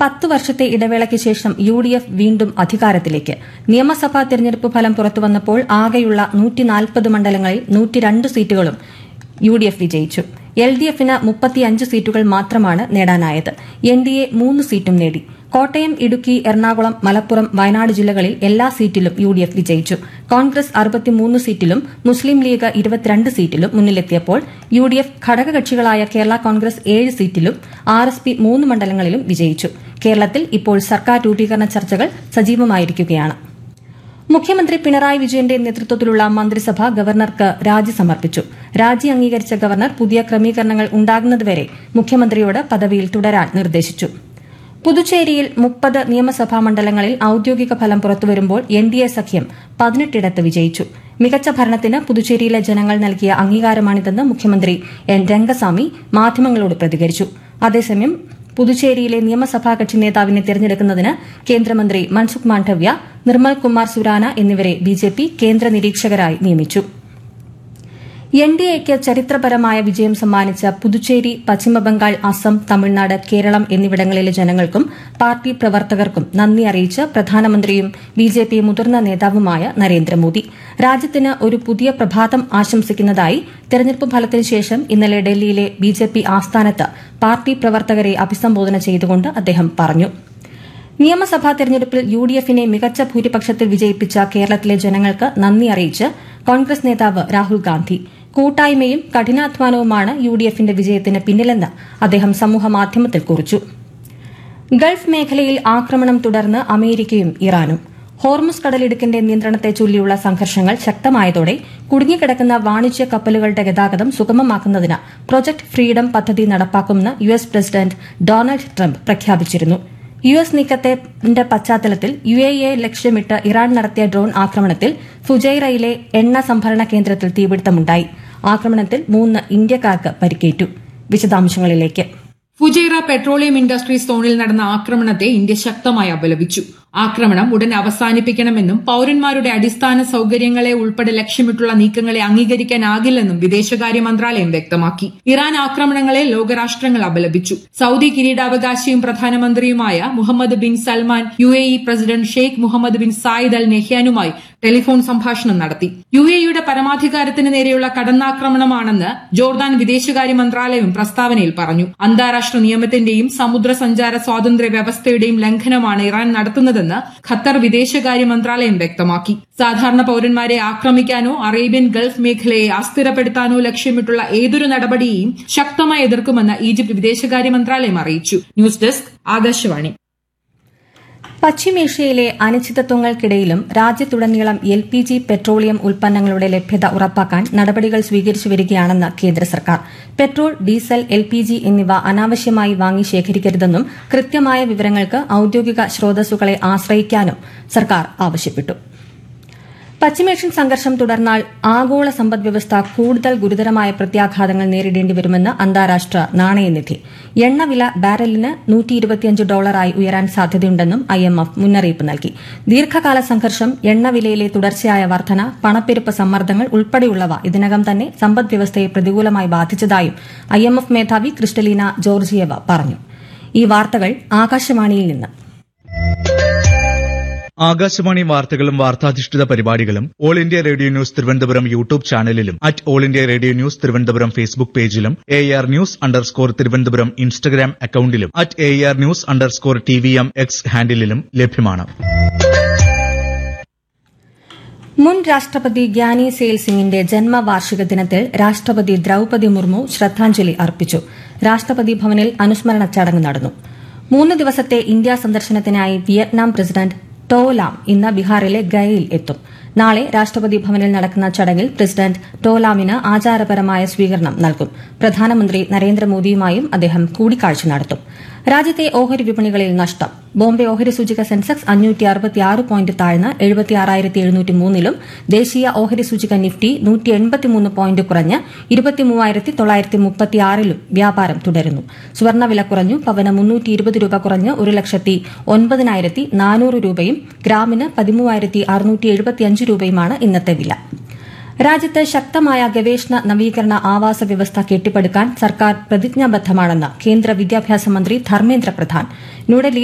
പത്ത് വർഷത്തെ ഇടവേളയ്ക്ക് ശേഷം യു ഡി എഫ് വീണ്ടും അധികാരത്തിലേക്ക് നിയമസഭാ തെരഞ്ഞെടുപ്പ് ഫലം പുറത്തുവന്നപ്പോൾ ആകെയുള്ള നൂറ്റിനാൽപ്പത് മണ്ഡലങ്ങളിൽ നൂറ്റിരണ്ട് സീറ്റുകളും യു ഡി എഫ് വിജയിച്ചു എൽ ഡി എഫിന് മുപ്പത്തിയഞ്ച് സീറ്റുകൾ മാത്രമാണ് നേടാനായത് എൻ ഡി എ മൂന്ന് സീറ്റും നേടി കോട്ടയം ഇടുക്കി എറണാകുളം മലപ്പുറം വയനാട് ജില്ലകളിൽ എല്ലാ സീറ്റിലും യു ഡി എഫ് വിജയിച്ചു കോൺഗ്രസ് അറുപത്തിമൂന്ന് സീറ്റിലും മുസ്ലിം ലീഗ് ഇരുപത്തിരണ്ട് സീറ്റിലും മുന്നിലെത്തിയപ്പോൾ യു ഡി എഫ് ഘടകകക്ഷികളായ കേരള കോൺഗ്രസ് ഏഴ് സീറ്റിലും ആർ എസ് പി മൂന്ന് മണ്ഡലങ്ങളിലും വിജയിച്ചു കേരളത്തിൽ ഇപ്പോൾ സർക്കാർ രൂപീകരണ ചർച്ചകൾ സജീവമായിരിക്കുകയാണ് മുഖ്യമന്ത്രി പിണറായി വിജയന്റെ നേതൃത്വത്തിലുള്ള മന്ത്രിസഭ ഗവർണർക്ക് രാജി സമർപ്പിച്ചു രാജി അംഗീകരിച്ച ഗവർണർ പുതിയ ക്രമീകരണങ്ങൾ ഉണ്ടാകുന്നതുവരെ മുഖ്യമന്ത്രിയോട് പദവിയിൽ തുടരാൻ നിർദ്ദേശിച്ചു പുതുച്ചേരിയിൽ മുപ്പത് നിയമസഭാ മണ്ഡലങ്ങളിൽ ഔദ്യോഗിക ഫലം പുറത്തുവരുമ്പോൾ എൻ ഡി എ സഖ്യം പതിനെട്ടിടത്ത് വിജയിച്ചു മികച്ച ഭരണത്തിന് പുതുച്ചേരിയിലെ ജനങ്ങൾ നൽകിയ അംഗീകാരമാണിതെന്ന് മുഖ്യമന്ത്രി എൻ രംഗസ്വാമി മാധ്യമങ്ങളോട് പ്രതികരിച്ചു അതേസമയം പുതുച്ചേരിയിലെ നിയമസഭാ കക്ഷി നേതാവിനെ തെരഞ്ഞെടുക്കുന്നതിന് കേന്ദ്രമന്ത്രി മൻസുഖ് മാണ്ഡവ്യ നിർമ്മൽ കുമാർ സുരാന എന്നിവരെ ബിജെപി കേന്ദ്ര നിരീക്ഷകരായി നിയമിച്ചു എൻ ഡി എക്ക് ചരിത്രപരമായ വിജയം സമ്മാനിച്ച പുതുച്ചേരി പശ്ചിമബംഗാൾ അസം തമിഴ്നാട് കേരളം എന്നിവിടങ്ങളിലെ ജനങ്ങൾക്കും പാർട്ടി പ്രവർത്തകർക്കും നന്ദി അറിയിച്ച് പ്രധാനമന്ത്രിയും ബിജെപി മുതിർന്ന നേതാവുമായ നരേന്ദ്രമോദി രാജ്യത്തിന് ഒരു പുതിയ പ്രഭാതം ആശംസിക്കുന്നതായി തെരഞ്ഞെടുപ്പ് ഫലത്തിന് ശേഷം ഇന്നലെ ഡൽഹിയിലെ ബിജെപി ആസ്ഥാനത്ത് പാർട്ടി പ്രവർത്തകരെ അഭിസംബോധന ചെയ്തുകൊണ്ട് അദ്ദേഹം പറഞ്ഞു നിയമസഭാ തെരഞ്ഞെടുപ്പിൽ യു ഡി എഫിനെ മികച്ച ഭൂരിപക്ഷത്തിൽ വിജയിപ്പിച്ച കേരളത്തിലെ ജനങ്ങൾക്ക് നന്ദി അറിയിച്ച് കോൺഗ്രസ് നേതാവ് രാഹുൽ ഗാന്ധി കൂട്ടായ്മയും കഠിനാധ്വാനവുമാണ് യു ഡി എഫിന്റെ വിജയത്തിന് പിന്നിലെന്ന് അദ്ദേഹം സമൂഹമാധ്യമത്തിൽ കുറിച്ചു ഗൾഫ് മേഖലയിൽ ആക്രമണം തുടർന്ന് അമേരിക്കയും ഇറാനും ഹോർമുസ് കടലിടുക്കിന്റെ നിയന്ത്രണത്തെ ചൊല്ലിയുള്ള സംഘർഷങ്ങൾ ശക്തമായതോടെ കുടുങ്ങിക്കിടക്കുന്ന വാണിജ്യ കപ്പലുകളുടെ ഗതാഗതം സുഗമമാക്കുന്നതിന് പ്രൊജക്ട് ഫ്രീഡം പദ്ധതി നടപ്പാക്കുമെന്ന് U S president Donald Trump പ്രഖ്യാപിച്ചിരുന്നു യു എസ് നീക്കത്തിന്റെ പശ്ചാത്തലത്തിൽ യു എ എ ലക്ഷ്യമിട്ട് ഇറാൻ നടത്തിയ ഡ്രോൺ ആക്രമണത്തിൽ ഫുജൈറയിലെ എണ്ണ സംഭരണ കേന്ദ്രത്തിൽ തീപിടുത്തമുണ്ടായി ആക്രമണത്തിൽ മൂന്ന് ഇന്ത്യക്കാർക്ക് പരിക്കേറ്റു വിശദാംശങ്ങളിലേക്ക് ഫുജൈറ പെട്രോളിയം ഇൻഡസ്ട്രീസ് സോണിൽ നടന്ന ആക്രമണത്തെ ഇന്ത്യ ശക്തമായി അപലപിച്ചു ആക്രമണം ഉടൻ അവസാനിപ്പിക്കണമെന്നും പൌരന്മാരുടെ അടിസ്ഥാന സൌകര്യങ്ങളെ ഉൾപ്പെടെ ലക്ഷ്യമിട്ടുള്ള നീക്കങ്ങളെ അംഗീകരിക്കാനാകില്ലെന്നും വിദേശകാര്യ മന്ത്രാലയം വ്യക്തമാക്കി ഇറാൻ ആക്രമണങ്ങളെ ലോകരാഷ്ട്രങ്ങൾ അപലപിച്ചു സൌദി കിരീടാവകാശിയും പ്രധാനമന്ത്രിയുമായ Mohammed bin Salman U A E president Sheikh Mohammed bin Zayed Al നെഹ്യാനുമായി ടെലിഫോൺ സംഭാഷണം നടത്തി യു എ ഇയുടെ പരമാധികാരത്തിന് നേരെയുള്ള കടന്നാക്രമണമാണെന്ന് ജോർദാൻ വിദേശകാര്യ മന്ത്രാലയം പ്രസ്താവനയിൽ പറഞ്ഞു അന്താരാഷ്ട്ര നിയമത്തിന്റെയും സമുദ്ര സഞ്ചാര സ്വാതന്ത്ര്യ വ്യവസ്ഥയുടെയും ലംഘനമാണ് ഇറാൻ നടത്തുന്നതെന്ന് ഖത്തർ വിദേശകാര്യ മന്ത്രാലയം വ്യക്തമാക്കി സാധാരണ പൌരന്മാരെ ആക്രമിക്കാനോ അറേബ്യൻ ഗൾഫ് മേഖലയെ അസ്ഥിരപ്പെടുത്താനോ ലക്ഷ്യമിട്ടുള്ള ഏതൊരു നടപടിയെയും ശക്തമായി എതിർക്കുമെന്ന് ഈജിപ്ത് വിദേശകാര്യ മന്ത്രാലയം അറിയിച്ചു ന്യൂസ് ഡെസ്ക് ആകാശവാണി പശ്ചിമേഷ്യയിലെ അനിശ്ചിതത്വങ്ങൾക്കിടയിലും രാജ്യത്തുടനീളം എൽ പി ജി പെട്രോളിയം ഉൽപ്പന്നങ്ങളുടെ ലഭ്യത ഉറപ്പാക്കാൻ നടപടികൾ സ്വീകരിച്ചു വരികയാണെന്ന് കേന്ദ്ര സർക്കാർ petrol diesel L P G എന്നിവ അനാവശ്യമായി വാങ്ങി ശേഖരിക്കരുതെന്നും കൃത്യമായ വിവരങ്ങൾക്ക് ഔദ്യോഗിക സ്രോതസ്സുകളെ ആശ്രയിക്കാനും സർക്കാർ ആവശ്യപ്പെട്ടു പശ്ചിമേഷ്യൻ സംഘർഷം തുടർന്നാൽ ആഗോള സമ്പദ്വ്യവസ്ഥ കൂടുതൽ ഗുരുതരമായ പ്രത്യാഘാതങ്ങൾ നേരിടേണ്ടി വരുമെന്ന് അന്താരാഷ്ട്ര നാണയനിധി എണ്ണവില ബാരലിന് നൂറ്റി ഡോളറായി ഉയരാൻ സാധ്യതയുണ്ടെന്നും ഐ എം എഫ് മുന്നറിയിപ്പ് നൽകി ദീർഘകാല സംഘർഷം എണ്ണവിലയിലെ തുടർച്ചയായ വർധന പണപ്പെരുപ്പ് സമ്മർദ്ദങ്ങൾ ഉൾപ്പെടെയുള്ളവ ഇതിനകം തന്നെ സമ്പദ്വ്യവസ്ഥയെ പ്രതികൂലമായി ബാധിച്ചതായും ഐ എം എഫ് മേധാവി ക്രിസ്റ്റലീന ജോർജിയവ പറഞ്ഞു ഈ വാർത്തകൾ ആകാശവാണിയിൽ നിന്ന് ആകാശവാണി വാർത്തകളും വാർത്താധിഷ്ഠിത പരിപാടികളും All India Radio News Thiruvananthapuram YouTube ചാനലിലും at All India Radio News Thiruvananthapuram Facebook പേജിലും A R news underscore Thiruvananthapuram Instagram അക്കൌണ്ടിലും at A R news underscore T V M X ഹാൻഡിലും ലഭ്യമാണ് മുൻ രാഷ്ട്രപതി ഗ്യാനി സെയിൽ സിംഗിന്റെ ജന്മവാർഷിക ദിനത്തിൽ രാഷ്ട്രപതി ദ്രൌപതി മുർമു ശ്രദ്ധാഞ്ജലി അർപ്പിച്ചു രാഷ്ട്രപതി ഭവനിൽ അനുസ്മരണ ചടങ്ങ് നടന്നു മൂന്ന് ദിവസത്തെ ഇന്ത്യ സന്ദർശനത്തിനായി വിയറ്റ്നാം പ്രസിഡന്റ് ടോ ലാം ഇന്ന് ബീഹാറിലെ ഗയയിൽ എത്തും നാളെ രാഷ്ട്രപതി ഭവനിൽ നടക്കുന്ന ചടങ്ങിൽ പ്രസിഡന്റ് ടോലാമിന് ആചാരപരമായ സ്വീകരണം നൽകും പ്രധാനമന്ത്രി നരേന്ദ്രമോദിയുമായും അദ്ദേഹം കൂടിക്കാഴ്ച നടത്തും രാജ്യത്തെ ഓഹരി വിപണികളിൽ നഷ്ടം ബോംബെ ഓഹരി സൂചിക സെൻസെക്സ് അഞ്ഞൂറ്റി അറുപത്തിയാറ് പോയിന്റ് താഴ്ന്ന് എഴുപത്തിയാറായിരത്തി എഴുന്നൂറ്റി മൂന്നിലും ദേശീയ ഓഹരി സൂചിക നിഫ്റ്റി നൂറ്റി എൺപത്തിമൂന്ന് പോയിന്റ് കുറഞ്ഞ് ഇരുപത്തിമൂവായിരത്തി തൊള്ളായിരത്തി മുപ്പത്തിയാറിലും വ്യാപാരം തുടരുന്നു സ്വർണ്ണവില കുറഞ്ഞു പവന് മുന്നൂറ്റി ഇരുപത് രൂപ കുറഞ്ഞ് ഒരു ലക്ഷത്തി ഒൻപതിനായിരത്തി നാനൂറ് രൂപയും ഗ്രാമിന് പതിമൂവായിരത്തി അറുന്നൂറ്റി എഴുപത്തിയഞ്ച് രൂപയുമാണ് ഇന്നത്തെ വില രാജ്യത്ത് ശക്തമായ ഗവേഷണ നവീകരണ ആവാസ വ്യവസ്ഥ കെട്ടിപ്പടുക്കാൻ സർക്കാർ പ്രതിജ്ഞാബദ്ധമാണെന്ന് കേന്ദ്ര വിദ്യാഭ്യാസ മന്ത്രി ധർമ്മേന്ദ്ര പ്രധാൻ ന്യൂഡൽഹി